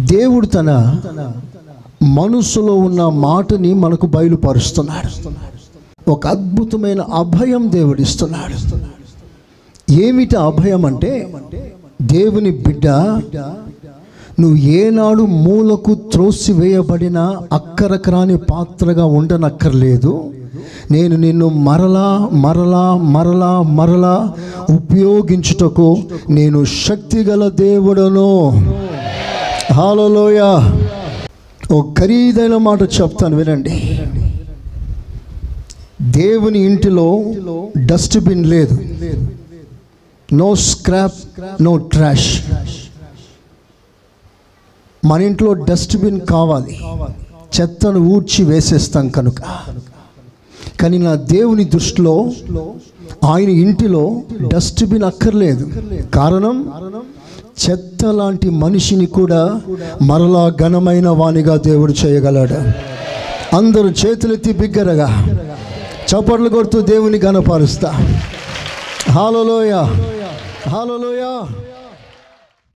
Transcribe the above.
దేవుడు తన మనసులో ఉన్న మాటని మనకు బయలుపరుస్తున్నాడు ఒక అద్భుతమైన అభయం దేవుడిస్తున్నాడు ఏమిటి అభయం అంటే దేవుని బిడ్డ నువ్వు ఏనాడు మూలకు త్రోసివేయబడిన అక్కరకరాని పాత్రగా ఉండనక్కర్లేదు నేను నిన్ను మరలా మరలా మరలా మరలా ఉపయోగించుటకు నేను శక్తిగల దేవుడను హాలలోయ ఓ ఖరీదైన మాట చెప్తాను వినండి దేవుని ఇంటిలో డస్ట్బిన్ లేదు నో స్క్రాప్ నో ట్రాష్ మన ఇంట్లో డస్ట్బిన్ కావాలి చెత్తను ఊడ్చి వేసేస్తాం కనుక కానీ నా దేవుని దృష్టిలో ఆయన ఇంటిలో డస్ట్బిన్ అక్కర్లేదు కారణం చెత్త లాంటి మనిషిని కూడా మరలా ఘనమైన వానిగా దేవుడు చేయగలడు అందరూ చేతులెత్తి బిగ్గరగా చప్పట్లు కొడుతూ దేవుని ఘనపరుస్తా హాలలోయ హాలలోయ